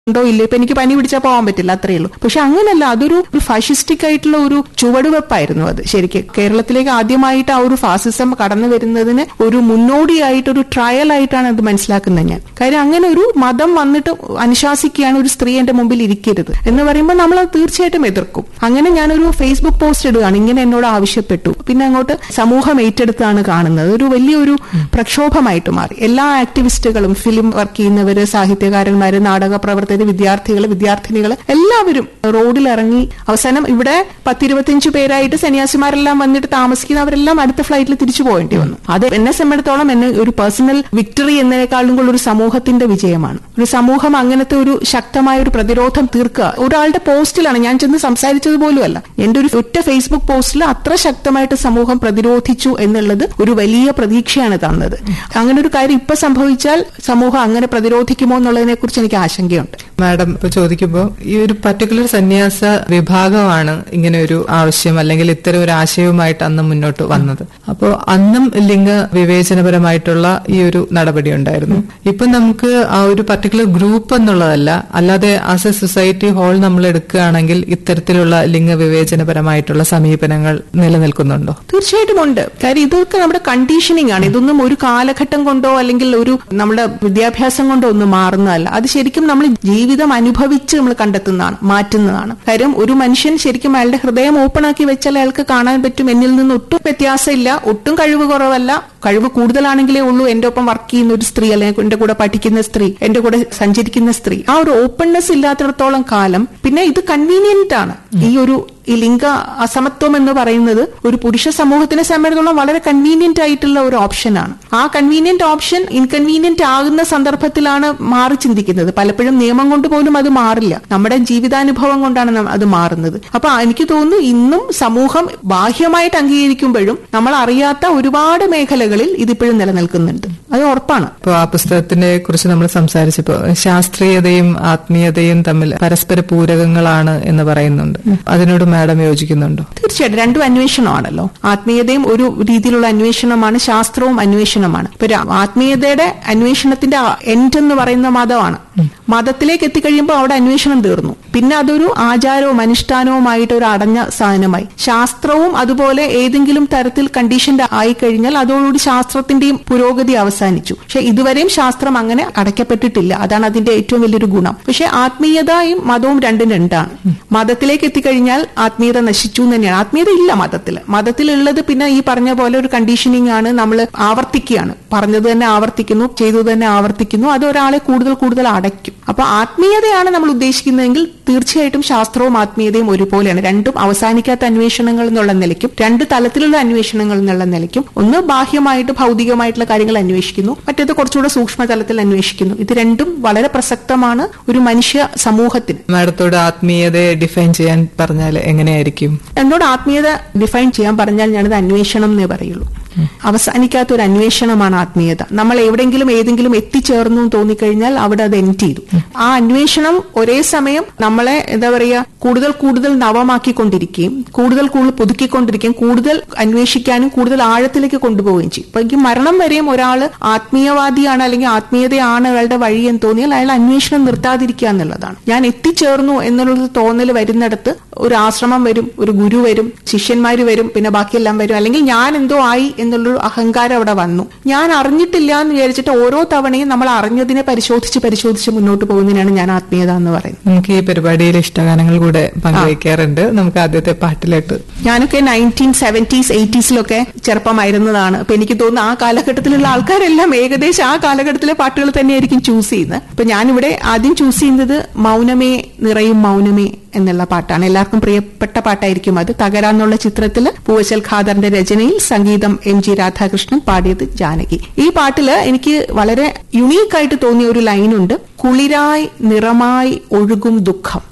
ഉണ്ടോ ഇല്ലേ ഇപ്പൊ എനിക്ക് പനി പിടിച്ചാൽ പോകാൻ പറ്റില്ല അത്രയേ ഉള്ളൂ പക്ഷെ അങ്ങനല്ല അതൊരു ഒരു ഫാഷിസ്റ്റിക് ആയിട്ടുള്ള ഒരു ചുവടുവെപ്പായിരുന്നു അത് ശരിക്കും കേരളത്തിലേക്ക് ആദ്യമായിട്ട് ആ ഒരു ഫാസിസം കടന്നു വരുന്നതിന് ഒരു മുന്നോടിയായിട്ട് ഒരു ട്രയൽ ആയിട്ടാണ് അത് മനസ്സിലാക്കുന്നത് ഞാൻ കാര്യം അങ്ങനെ ഒരു മതം വന്നിട്ട് അനുശാസിക്കുകയാണ് ഒരു സ്ത്രീ എന്റെ മുമ്പിൽ ഇരിക്കരുത് എന്ന് പറയുമ്പോൾ നമ്മൾ അത് തീർച്ചയായിട്ടും എതിർക്കും അങ്ങനെ ഞാനൊരു ഫേസ്ബുക്ക് പോസ്റ്റ് ഇടുകയാണ് ഇങ്ങനെ എന്നോട് ആവശ്യപ്പെട്ടു പിന്നെ അങ്ങോട്ട് സമൂഹം ഏറ്റെടുത്താണ് കാണുന്നത് ഒരു വലിയൊരു പ്രക്ഷോഭമായിട്ട് മാറി എല്ലാ ആക്ടിവിസ്റ്റുകളും ഫിലിം വർക്ക് ചെയ്യുന്നവര് സാഹിത്യകാരന്മാര് നാടക പ്രവർത്തകർ വിദ്യാർത്ഥികൾ വിദ്യാർത്ഥിനികൾ എല്ലാവരും റോഡിൽ ഇറങ്ങി അവസാനം ഇവിടെ പത്തിരുപത്തിയഞ്ചു പേരായിട്ട് സന്യാസിമാരെല്ലാം വന്നിട്ട് താമസിക്കുന്നവരെല്ലാം അടുത്ത ഫ്ലൈറ്റിൽ തിരിച്ചു പോകേണ്ടി വന്നു അത് എന്നെ സംബന്ധിച്ചിടത്തോളം എന്നെ ഒരു പേഴ്സണൽ വിക്ടറി എന്നതിനേക്കാളും കൂടുതൽ ഒരു സമൂഹത്തിന്റെ വിജയമാണ് ഒരു സമൂഹം അങ്ങനത്തെ ഒരു ശക്തമായ ഒരു പ്രതിരോധം തീർക്കുക ഒരാളുടെ പോസ്റ്റിലാണ് ഞാൻ ചെന്ന് സംസാരിച്ചത് പോലുമല്ല എന്റെ ഒരു ഒറ്റ ഫേസ്ബുക്ക് പോസ്റ്റിൽ അത്ര ശക്തമായിട്ട് സമൂഹം പ്രതിരോധിച്ചു എന്നുള്ളത് ഒരു വലിയ പ്രതീക്ഷയാണ് തന്നത് അങ്ങനെ ഒരു കാര്യം ഇപ്പൊ സംഭവിച്ചാൽ സമൂഹം അങ്ങനെ പ്രതിരോധിക്കുമോ എന്നുള്ളതിനെ കുറിച്ച് എനിക്ക് ആശങ്കയുണ്ട് മാഡം ഇപ്പൊ ചോദിക്കുമ്പോൾ ഈ ഒരു പർട്ടിക്കുലർ സന്യാസ വിഭാഗമാണ് ഇങ്ങനെ ഒരു ആവശ്യം അല്ലെങ്കിൽ ഇത്തരം ഒരു ആശയവുമായിട്ട് അന്ന് മുന്നോട്ട് വന്നത് അപ്പോൾ അന്നും ലിംഗ വിവേചനപരമായിട്ടുള്ള ഈ ഒരു നടപടി ഉണ്ടായിരുന്നു ഇപ്പൊ നമുക്ക് ആ ഒരു പർട്ടിക്കുലർ ഗ്രൂപ്പ് എന്നുള്ളതല്ല അല്ലാതെ ആസ് എ സൊസൈറ്റി ഹോൾ നമ്മൾ എടുക്കുകയാണെങ്കിൽ ഇത്തരത്തിലുള്ള ലിംഗ വിവേചനപരമായിട്ടുള്ള സമീപനങ്ങൾ നിലനിൽക്കുന്നുണ്ടോ തീർച്ചയായിട്ടും ഉണ്ട് കാര്യം ഇതൊക്കെ നമ്മുടെ കണ്ടീഷനിങ് ആണ് ഇതൊന്നും ഒരു കാലഘട്ടം കൊണ്ടോ അല്ലെങ്കിൽ ഒരു നമ്മുടെ വിദ്യാഭ്യാസം കൊണ്ടോ ഒന്നും മാറുന്നതല്ല അത് ശരിക്കും നമ്മൾ ജീവിതം അനുഭവിച്ച് നമ്മൾ കണ്ടെത്തുന്നതാണ് മാറ്റുന്നതാണ് കാര്യം ഒരു മനുഷ്യൻ ശരിക്കും അയാളുടെ ഹൃദയം ഓപ്പൺ ആക്കി വെച്ചാൽ അയാൾക്ക് കാണാൻ പറ്റും എന്നിൽ നിന്ന് ഒട്ടും വ്യത്യാസമില്ല ഒട്ടും കഴിവ് കുറവല്ല കഴിവ് കൂടുതലാണെങ്കിലേ ഉള്ളൂ എന്റെ ഒപ്പം വർക്ക് ചെയ്യുന്ന ഒരു സ്ത്രീ അല്ലെങ്കിൽ എന്റെ കൂടെ പഠിക്കുന്ന സ്ത്രീ എന്റെ കൂടെ സഞ്ചരിക്കുന്ന സ്ത്രീ ആ ഒരു ഓപ്പൺനെസ് ഇല്ലാത്തിടത്തോളം കാലം പിന്നെ ഇത് കൺവീനിയന്റ് ആണ് ഈ ഒരു ഈ ലിംഗ അസമത്വം എന്ന് പറയുന്നത് ഒരു പുരുഷ സമൂഹത്തിനെ സംബന്ധിച്ചിടത്തോളം വളരെ കൺവീനിയന്റ് ആയിട്ടുള്ള ഒരു ഓപ്ഷനാണ് ആ കൺവീനിയന്റ് ഓപ്ഷൻ ഇൻകൺവീനിയന്റ് ആകുന്ന സന്ദർഭത്തിലാണ് മാറി ചിന്തിക്കുന്നത് പലപ്പോഴും നിയമം കൊണ്ട് പോലും അത് മാറില്ല നമ്മുടെ ജീവിതാനുഭവം കൊണ്ടാണ് നം- അത് മാറുന്നത് അപ്പൊ എനിക്ക് തോന്നുന്നു ഇന്നും സമൂഹം ബാഹ്യമായിട്ട് അംഗീകരിക്കുമ്പോഴും നമ്മൾ അറിയാത്ത ഒരുപാട് മേഖലകളിൽ ഇതിപ്പോഴും നിലനിൽക്കുന്നുണ്ട് അത് ഉറപ്പാണ് ഇപ്പോൾ ആ പുസ്തകത്തിനെ കുറിച്ച് നമ്മൾ സംസാരിച്ചപ്പോൾ ശാസ്ത്രീയതയും ആത്മീയതയും തമ്മിൽ പരസ്പര പൂരകങ്ങളാണ് എന്ന് പറയുന്നുണ്ട് അതിനോട് മാഡം യോജിക്കുന്നുണ്ടോ തീർച്ചയായിട്ടും രണ്ടും അന്വേഷണമാണല്ലോ ആത്മീയതയും ഒരു രീതിയിലുള്ള അന്വേഷണമാണ് ശാസ്ത്രവും അന്വേഷണമാണ് ഇപ്പൊ ര- ആത്മീയതയുടെ അന്വേഷണത്തിന്റെ എൻഡ് എന്ന് പറയുന്ന മതമാണ് മതത്തിലേക്ക് എത്തിക്കഴിയുമ്പോൾ അവിടെ അന്വേഷണം തീർന്നു പിന്നെ അതൊരു ആചാരവും അനുഷ്ഠാനവുമായിട്ട് ഒരു അടഞ്ഞ സാധനമായി ശാസ്ത്രവും അതുപോലെ ഏതെങ്കിലും തരത്തിൽ കണ്ടീഷൻഡ് ആയി കഴിഞ്ഞാൽ അതോടുകൂടി ശാസ്ത്രത്തിന്റെയും പുരോഗതി അവസാനിച്ചു പക്ഷെ ഇതുവരെയും ശാസ്ത്രം അങ്ങനെ അടയ്ക്കപ്പെട്ടിട്ടില്ല അതാണ് അതിന്റെ ഏറ്റവും വലിയൊരു ഗുണം പക്ഷെ ആത്മീയതയും മതവും രണ്ടും രണ്ടാണ് മതത്തിലേക്ക് എത്തിക്കഴിഞ്ഞാൽ ആത്മീയത നശിച്ചു എന്ന് തന്നെയാണ് ആത്മീയത ഇല്ല മതത്തിൽ മതത്തിലുള്ളത് പിന്നെ ഈ പറഞ്ഞ പോലെ ഒരു കണ്ടീഷനിങ് ആണ് നമ്മൾ ആവർത്തിക്കുകയാണ് പറഞ്ഞത് തന്നെ ആവർത്തിക്കുന്നു ചെയ്തത് തന്നെ ആവർത്തിക്കുന്നു അത് ഒരാളെ കൂടുതൽ കൂടുതൽ അടയ്ക്കും അപ്പൊ ആത്മീയതയാണ് നമ്മൾ ഉദ്ദേശിക്കുന്നതെങ്കിൽ തീർച്ചയായിട്ടും ശാസ്ത്രവും ആത്മീയതയും ഒരുപോലെയാണ് രണ്ടും അവസാനിക്കാത്ത അന്വേഷണങ്ങൾ എന്നുള്ള നിലയ്ക്കും രണ്ട് തലത്തിലുള്ള അന്വേഷണങ്ങൾ എന്നുള്ള നിലയ്ക്കും ഒന്ന് ബാഹ്യമായിട്ട് ഭൗതികമായിട്ടുള്ള കാര്യങ്ങൾ അന്വേഷിക്കുന്നു മറ്റേത് കുറച്ചുകൂടെ സൂക്ഷ്മതലത്തിൽ അന്വേഷിക്കുന്നു ഇത് രണ്ടും വളരെ പ്രസക്തമാണ് ഒരു മനുഷ്യ സമൂഹത്തിന് മാഡത്തോട് ആത്മീയതയെ ഡിഫൈൻ ചെയ്യാൻ പറഞ്ഞാൽ എങ്ങനെയായിരിക്കും എന്നോട് ആത്മീയത ഡിഫൈൻ ചെയ്യാൻ പറഞ്ഞാൽ ഞാനത് അന്വേഷണം എന്നേ പറയുള്ളൂ അവസാനിക്കാത്ത ഒരു അന്വേഷണമാണ് ആത്മീയത നമ്മൾ എവിടെങ്കിലും ഏതെങ്കിലും എത്തിച്ചേർന്നു എന്ന് തോന്നിക്കഴിഞ്ഞാൽ അവിടെ അത് എൻഡ് ചെയ്തു ആ അന്വേഷണം ഒരേ സമയം നമ്മളെ എന്താ പറയുക കൂടുതൽ കൂടുതൽ നവമാക്കിക്കൊണ്ടിരിക്കുകയും കൂടുതൽ കൂടുതൽ പുതുക്കിക്കൊണ്ടിരിക്കുകയും കൂടുതൽ അന്വേഷിക്കാനും കൂടുതൽ ആഴത്തിലേക്ക് കൊണ്ടുപോവുകയും ചെയ്യും ഇപ്പൊ എനിക്ക് മരണം വരെയും ഒരാൾ ആത്മീയവാദിയാണ് അല്ലെങ്കിൽ ആത്മീയതയാണ് അയാളുടെ വഴി എന്ന് തോന്നിയാൽ അയാൾ അന്വേഷണം നിർത്താതിരിക്കുക എന്നുള്ളതാണ് ഞാൻ എത്തിച്ചേർന്നു എന്നുള്ളത് തോന്നൽ വരുന്നിടത്ത് ഒരു ആശ്രമം വരും ഒരു ഗുരു വരും ശിഷ്യന്മാര് വരും പിന്നെ ബാക്കിയെല്ലാം വരും അല്ലെങ്കിൽ ഞാൻ എന്തോ ആയി എന്നുള്ളൊരു അഹങ്കാരം അവിടെ വന്നു ഞാൻ അറിഞ്ഞിട്ടില്ല എന്ന് വിചാരിച്ചിട്ട് ഓരോ തവണയും നമ്മൾ അറിഞ്ഞതിനെ പരിശോധിച്ച് പരിശോധിച്ച് മുന്നോട്ട് പോകുന്നതിനാണ് ഞാൻ ആത്മീയത എന്ന് പറയുന്നത് നമുക്ക് ഈ പരിപാടിയിൽ ഇഷ്ടഗാനങ്ങൾ കൂടെ പങ്കുവയ്ക്കാറുണ്ട് നമുക്ക് ആദ്യത്തെ പാട്ടിലോട്ട് ഞാനൊക്കെ നയൻറ്റീൻ സെവന്റീസ് എയ്റ്റീസിലൊക്കെ ചെറുപ്പമായിരുന്നതാണ് അപ്പൊ എനിക്ക് തോന്നുന്നു ആ കാലഘട്ടത്തിലുള്ള ആൾക്കാരെല്ലാം ഏകദേശം ആ കാലഘട്ടത്തിലെ പാട്ടുകൾ തന്നെയായിരിക്കും ചൂസ് ചെയ്യുന്നത് അപ്പൊ ഞാനിവിടെ ആദ്യം ചൂസ് ചെയ്യുന്നത് മൗനമേ നിറയും മൗനമേ എന്നുള്ള പാട്ടാണ് എല്ലാവർക്കും പ്രിയപ്പെട്ട പാട്ടായിരിക്കും അത് തകരാന്നുള്ള ചിത്രത്തിൽ പൂവച്ചൽ ഖാദറിന്റെ രചനയിൽ സംഗീതം എം ജി രാധാകൃഷ്ണൻ പാടിയത് ജാനകി ഈ പാട്ടില് എനിക്ക് വളരെ യുണീക്ക് ആയിട്ട് തോന്നിയ ഒരു ലൈനുണ്ട് കുളിരായി നിറമായി ഒഴുകും ദുഃഖം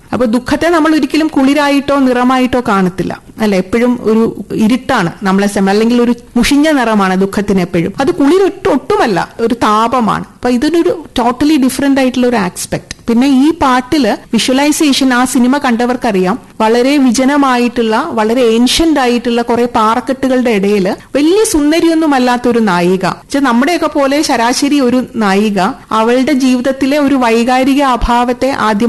അപ്പൊ ദുഃഖത്തെ നമ്മൾ ഒരിക്കലും കുളിരായിട്ടോ നിറമായിട്ടോ കാണത്തില്ല അല്ല എപ്പോഴും ഒരു ഇരുട്ടാണ് നമ്മളെ സമയം അല്ലെങ്കിൽ ഒരു മുഷിഞ്ഞ നിറമാണ് ദുഃഖത്തിന് എപ്പോഴും അത് കുളിരൊട്ട് ഒട്ടുമല്ല ഒരു താപമാണ് അപ്പൊ ഇതിനൊരു ടോട്ടലി ഡിഫറെന്റ് ആയിട്ടുള്ള ഒരു ആസ്പെക്ട് പിന്നെ ഈ പാട്ടില് വിഷ്വലൈസേഷൻ ആ സിനിമ കണ്ടവർക്കറിയാം വളരെ വിജനമായിട്ടുള്ള വളരെ ഏൻഷ്യന്റ് ആയിട്ടുള്ള കുറെ പാറക്കെട്ടുകളുടെ ഇടയിൽ വലിയ സുന്ദരിയൊന്നും അല്ലാത്ത ഒരു നായിക വെച്ചാൽ നമ്മുടെയൊക്കെ പോലെ ശരാശരി ഒരു നായിക അവളുടെ ജീവിതത്തിലെ ഒരു വൈകാരിക അഭാവത്തെ ആദ്യം